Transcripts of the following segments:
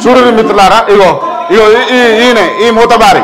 చూడు మిత్రులారా ఇగో ఇగో ఈ- ఈ- ఈయన ఈ మూతబారి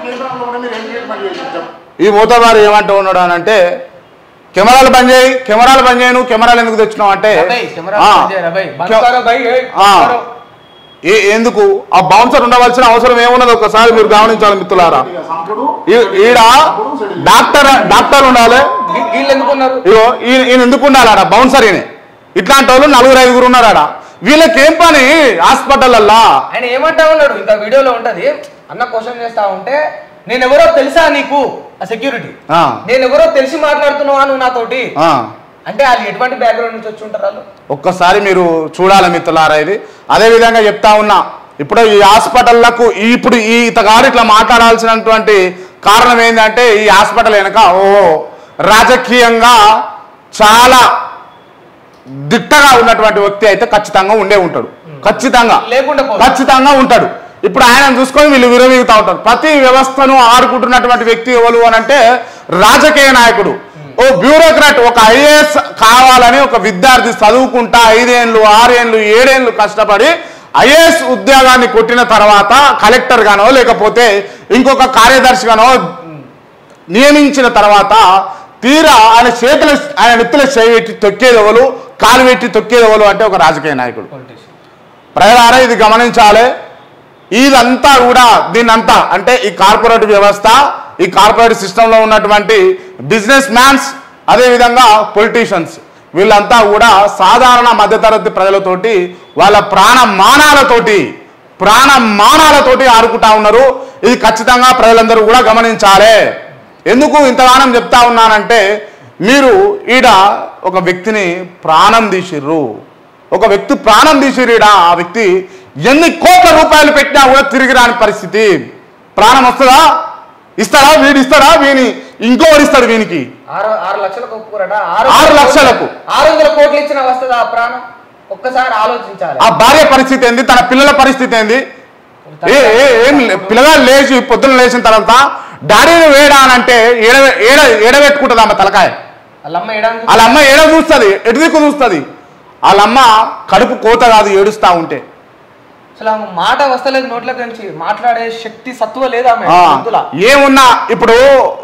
ఈ మూతబారి ఏమంటూ ఉన్నాడు అని అంటే కెమెరాలు బంద్ చేయి కెమెరాలు బంద్ చేయను కెమెరాలు ఎందుకు తెచ్చినావు అంటే అబ్బాయి, కెమెరా ఆ, బంద్ చేయరా అబ్బాయి? బంద్ కె- కరో భయ్, ఏయ్, ఆ. బంద్ కరో. ఏ- ఎందుకు ఆ బౌన్సర్ ఉండవలసిన అవసరం ఏమున్నది ఒకసారి మీరు గమనించాలి మిత్రులారా ఈ- ఈడ డాక్టర్ డాక్టర్ ఉండాలి వీ- వీళ్ళు ఎందుకున్నారు ఇగో ఈయన ఈయన ఎందుకు ఉండాలాడ బౌన్సర్ ఈయన ఇట్లాంటి వాళ్ళు నలుగురు ఐదుగురు ఉన్నారాడ వీళ్ళకి ఏం పని హాస్పిటల్లల్లా ఆయన ఏమంటా ఉన్నాడు ఇంకా వీడియోలో ఉంటది అన్న క్వశ్చన్ చేస్తా ఉంటే నేను ఎవరో తెలుసా నీకు ఆ సెక్యూరిటీ ఆ, నేను ఎవరో తెలిసి మాట్లాడుతున్నావా నువ్వు నాతోటి ఆ. అంటే వాళ్ళు ఎటువంటి బ్యాక్గ్రౌండ్ నుంచి వచ్చి ఉంటారు వాళ్ళు ఒక్కసారి మీరు చూడాలి మిత్రులారా ఇది అదే విధంగా చెప్తా ఉన్నా ఇప్పుడు ఈ హాస్పిటళ్లకు ఈ- ఇప్పుడు ఈ ఇతగారు ఇట్లా మాట్లాడాల్సినటువంటి కారణం ఏంటంటే ఈ హాస్పిటల్ వెనక ఓ రాజకీయంగా చాలా దిట్టగా ఉన్నటువంటి వ్యక్తి అయితే ఖచ్చితంగా ఉండే ఉంటాడు ఖచ్చితంగా లేకుండా పోదు. ఖచ్చితంగా ఉంటాడు ఇప్పుడు ఆయన చూసుకొని వీళ్ళు విరవీగుతూ ఉంటారు ప్రతి వ్యవస్థను ఆడుకుంటున్నటువంటి వ్యక్తి ఎవరు అని అంటే రాజకీయ నాయకుడు ఓ బ్యూరోక్రాట్ ఒక ఐఏఎస్ కావాలని ఒక విద్యార్థి చదువుకుంటా ఐదేళ్ళు ఆరేళ్ళు ఏడేళ్ళు కష్టపడి ఐఏఎస్ ఉద్యోగాన్ని కొట్టిన తర్వాత కలెక్టర్ గానో లేకపోతే ఇంకొక కార్యదర్శిగానో నియమించిన తర్వాత తీరా ఆయన చేతుల ఆయన నెత్తుల చేయి పెట్టి తొక్కేది ఎవరు కాలు పెట్టి తొక్కేది ఎవరు అంటే ఒక రాజకీయ నాయకుడు Politician. ప్రజలారా ఇది గమనించాలి ఇదంతా కూడా దీన్నంతా అంటే ఈ కార్పొరేట్ వ్యవస్థ ఈ కార్పొరేట్ సిస్టంలో ఉన్నటువంటి బిజినెస్ మ్యాన్స్ అదేవిధంగా పొలిటీషియన్స్ వీళ్ళంతా కూడా సాధారణ మధ్యతరగతి ప్రజలతోటి వాళ్ళ ప్రాణ మానాలతోటి ప్రాణ మానాలతోటి ఆడుకుంటా ఉన్నారు ఇది ఖచ్చితంగా ప్రజలందరూ కూడా గమనించాలి ఎందుకు ఇంతగానం చెప్తా ఉన్నానంటే మీరు ఈడ ఒక వ్యక్తిని ప్రాణం తీసిర్రు ఒక వ్యక్తి ప్రాణం తీసిరీడా ఆ వ్యక్తి ఎన్ని కోట్ల రూపాయలు పెట్టినా కూడా తిరిగి రాని పరిస్థితి ప్రాణం వస్తుందా ఇస్తాడా వీడు ఇస్తాడా వీని ఇంకోటి ఇస్తాడు వీనికి ఆరు ఆరు లక్షలకు ఒప్పుకోరట ఆరు లక్షలకు. ఆరు వందల కోట్లు ఇచ్చిన వస్తుందా ఆ ప్రాణం ఒక్కసారి ఆలోచించాలి ఆ భార్య పరిస్థితి ఏంది తన పిల్లల పరిస్థితి ఏంది ఏ ఏ ఏం లే- పిల్లగాడు లేచి పొద్దున్న లేచిన తర్వాత డాడీని వేడా అని అంటే ఏడ ఏడ ఏడబెట్టుకుంటుంది ఆమె తలకాయ వాళ్ళ అమ్మ ఏడానికి వాళ్ళ అమ్మ ఏడ చూస్తుంది ఎటు దిక్కు చూస్తుంది వాళ్ళ అమ్మ కడుపు కోత కాదు ఏడుస్తా ఉంటే అసలు ఆమె మాట వస్తలేదు నోట్ల నుంచి మాట్లాడే శక్తి సత్వ లేదా ఆమె ఆ, గొంతుల. ఏమున్నా ఇప్పుడు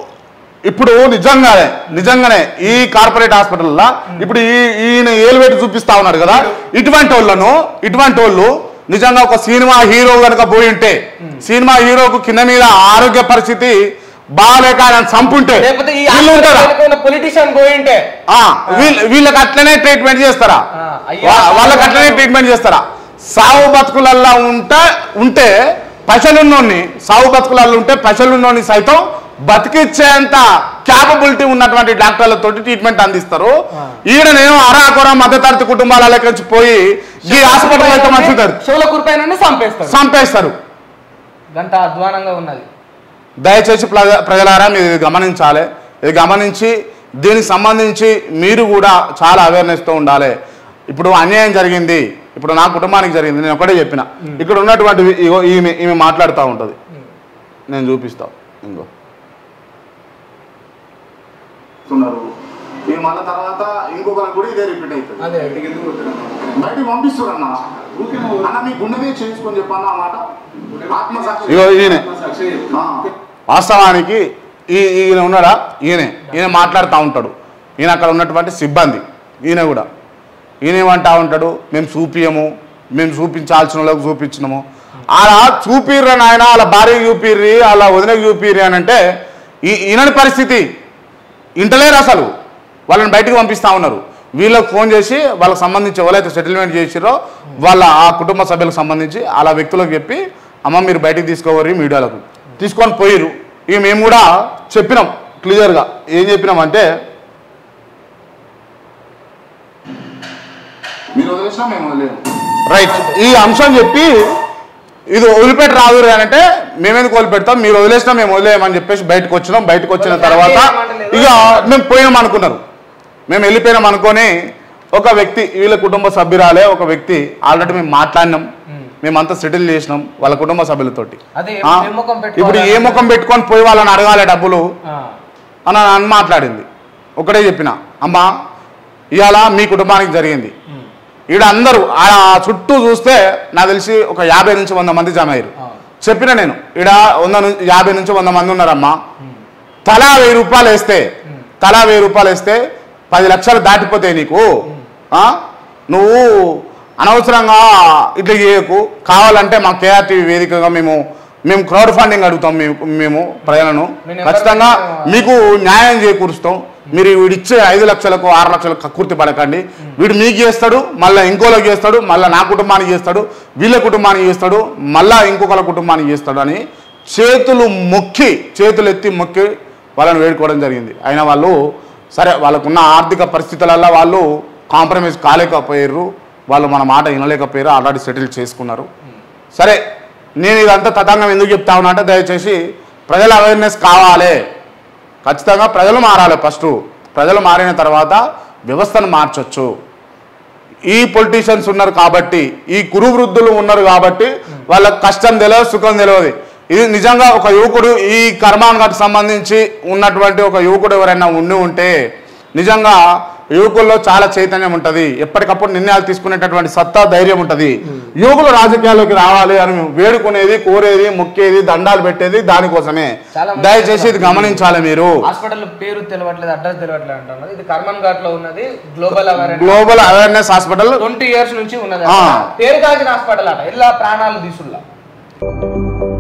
ఇప్పుడు నిజంగానే నిజంగానే ఈ కార్పొరేట్ హాస్పిటల్లో ఇప్పుడు ఈ ఈయన ఏలు పెట్టి చూపిస్తా ఉన్నాడు కదా ఇటువంటి వాళ్ళను ఇటువంటి వాళ్ళు నిజంగా ఒక సినిమా హీరో కనుక పోయి ఉంటే సినిమా హీరోకు కింద మీద ఆరోగ్య పరిస్థితి బాగాలేక ఆయన చంపుంటే లేకపోతే ఈ వీళ్ళు ఉంటారా పొలిటీషియన్ పోయింటే ఆ, వీళ్ళ- వీళ్ళకి అట్లనే ట్రీట్మెంట్ చేస్తారా ఆ, అయ్యా. వా- వాళ్ళకి అట్లనే ట్రీట్మెంట్ చేస్తారా సావు బతుకులల్లో ఉంటే ఉంటే పశలున్నోని సావు బతుకులలో ఉంటే పశలున్నోని సైతం బతికిచ్చేంత క్యాపబిలిటీ ఉన్నటువంటి డాక్టర్లతో ట్రీట్మెంట్ అందిస్తారు ఆ. ఈడనేమో అరాకొర మధ్యతరగతి కుటుంబాల లెక్కరించి పోయి ఈ హాస్పిటల్ అయితే మంచుతారు షోల కురిపైన చంపేస్తారు చంపేస్తారు గంట అధ్వానంగా ఉన్నది దయచేసి ప్రజ ప్రజలారా మీరు ఇది గమనించాలి ఇది గమనించి దీనికి సంబంధించి మీరు కూడా చాలా అవేర్నెస్తో ఉండాలి ఇప్పుడు అన్యాయం జరిగింది ఇప్పుడు నా కుటుంబానికి జరిగింది నేను ఒకటే చెప్పిన ఇక్కడ ఉన్నటువంటి ఇగో ఈమె ఈమె మాట్లాడుతూ ఉంటుంది నేను చూపిస్తా ఇంకో చేస్తున్నారు ఈ మళ్ళీ తర్వాత ఇంకొకరికి కూడా ఇదే రిపీట్ అవుతుంది అదే బయటికి పంపిస్తారు అన్న అన్న మీ గుండె మీద చేయించుకొని చెప్పన్న ఆ మాట ఆత్మసాక్షి ఇగో ఈయన ఆ. వాస్తవానికి ఈ ఈయన ఉన్నాడా ఈయనే ఈయన మాట్లాడుతూ ఉంటాడు ఈయన అక్కడ ఉన్నటువంటి సిబ్బంది ఈయన కూడా ఈయన ఏమంటా ఉంటాడు మేము చూపియము మేము చూపించాల్సిన వాళ్ళకి చూపించినాము అలా చూపిర్రు నాయన వాళ్ళ భార్యకి చూపిర్రి వాళ్ళ వదినకి చూపిర్రి అని అంటే ఈ ఈయనని పరిస్థితి ఇంటలేరు అసలు వాళ్ళని బయటికి పంపిస్తా ఉన్నారు వీళ్ళకి ఫోన్ చేసి వాళ్ళకి సంబంధించి ఎవరైతే సెటిల్మెంట్ చేసిరో వాళ్ళ ఆ కుటుంబ సభ్యులకు సంబంధించి అలా వ్యక్తులకు చెప్పి అమ్మ మీరు బయటికి తీసుకోవరి మీడియాలకు తీసుకొని పోయిరు ఇక మేము కూడా చెప్పినాం క్లియర్గా ఏం చెప్పినామంటే మీరు వదిలేసినా మేము వదిలేము రైట్ ఈ అంశం చెప్పి ఇది వదిలిపెట్టి రాదు అని అంటే మేమేందుకు వదిలిపెడతాం మీరు వదిలేసినా మేము వదిలేయమని చెప్పేసి బయటకు వచ్చినాం బయటకు వచ్చిన తర్వాత ఇక మేము పోయినాం అనుకున్నారు మేము వెళ్ళిపోయినాం అనుకొని ఒక వ్యక్తి వీళ్ళ కుటుంబ సభ్యురాలే ఒక వ్యక్తి ఆల్రెడీ మేము మాట్లాడినాం మేమంతా సెటిల్ చేసినాం వాళ్ళ కుటుంబ సభ్యులతోటి అదే ఆ, ఏ ముఖం పెట్టుకోవాలి? ఇప్పుడు ఏ ముఖం పెట్టుకొని పోయి వాళ్ళని అడగాలి డబ్బులు ఆ, అని అని మాట్లాడింది ఒకటే చెప్పిన అమ్మా ఇవాళ మీ కుటుంబానికి జరిగింది ఉమ్, ఈడ అందరూ ఆ చుట్టూ చూస్తే నాకు తెలిసి ఒక యాభై నుంచి వంద మంది జమ అయ్యారు ఆ. చెప్పిన నేను ఈడ వంద నుంచి యాభై నుంచి వంద మంది ఉన్నారమ్మా తలా వెయ్యి రూపాయలు వేస్తే తలా వెయ్యి రూపాయలు వేస్తే పది లక్షలు దాటిపోతాయి నీకు ఆ? నువ్వు అనవసరంగా ఇట్లా చేయకు కావాలంటే మా కేఆర్టీవీ వేదికగా మేము మేము క్రౌడ్ ఫండింగ్ అడుగుతాం మేము మేము ప్రజలను మీ నెంబర్ ఖచ్చితంగా పెట్టిన- మీకు న్యాయం చేకూరుస్తాం మీరు వీడిచ్చే ఐదు లక్షలకు ఆరు లక్షలకు కక్కుర్తి పడకండి వీడు మీకు చేస్తాడు మళ్ళీ ఇంకోలోకి చేస్తాడు మళ్ళీ నా కుటుంబానికి చేస్తాడు వీళ్ళ కుటుంబానికి చేస్తాడు మళ్ళా ఇంకొకళ్ళ కుటుంబానికి చేస్తాడు అని చేతులు మొక్కి చేతులు ఎత్తి మొక్కి వాళ్ళని వేడుకోవడం జరిగింది అయినా వాళ్ళు సరే వాళ్ళకున్న ఆర్థిక పరిస్థితులలో వాళ్ళు కాంప్రమైజ్ కాలేకపోయారు వాళ్ళు మన మాట వినలేకపోయారు ఆల్రెడీ సెటిల్ చేసుకున్నారు సరే నేను ఇదంతా తతంగం ఎందుకు చెప్తా ఉన్నా అంటే దయచేసి ప్రజల అవేర్నెస్ కావాలి ఖచ్చితంగా ప్రజలు మారాలి ఫస్ట్ ప్రజలు మారిన తర్వాత వ్యవస్థను మార్చొచ్చు ఈ పొలిటీషియన్స్ ఉన్నారు కాబట్టి ఈ కురు వృద్ధులు ఉన్నారు కాబట్టి వాళ్ళకి కష్టం తెలియదు సుఖం తెలియదు ఇది నిజంగా ఒక యువకుడు ఈ కర్మానికి సంబంధించి ఉన్నటువంటి ఒక యువకుడు ఎవరైనా ఉండి ఉంటే నిజంగా యువకుల్లో చాలా చైతన్యం ఉంటుంది ఎప్పటికప్పుడు నిర్ణయాలు తీసుకునేటటువంటి సత్తా ధైర్యం ఉంటుంది యువకులు రాజకీయాల్లోకి రావాలి అని వేడుకునేది కోరేది మొక్కేది దండాలు పెట్టేది దానికోసమే చాలా మంది దయచేసి ఇది గమనించాలి మీరు హాస్పిటల్ పేరు తెలియట్లేదు అడ్రస్ తెలియట్లేదు అంటున్నది ఇది కర్మన్ ఘాట్ లో ఉన్నది global awareness global awareness hospital twenty years నుంచి ఉన్నది ఆ. పేరు కాచిన హాస్పిటల్ అట ఇలా ప్రాణాలు తీసుల్లా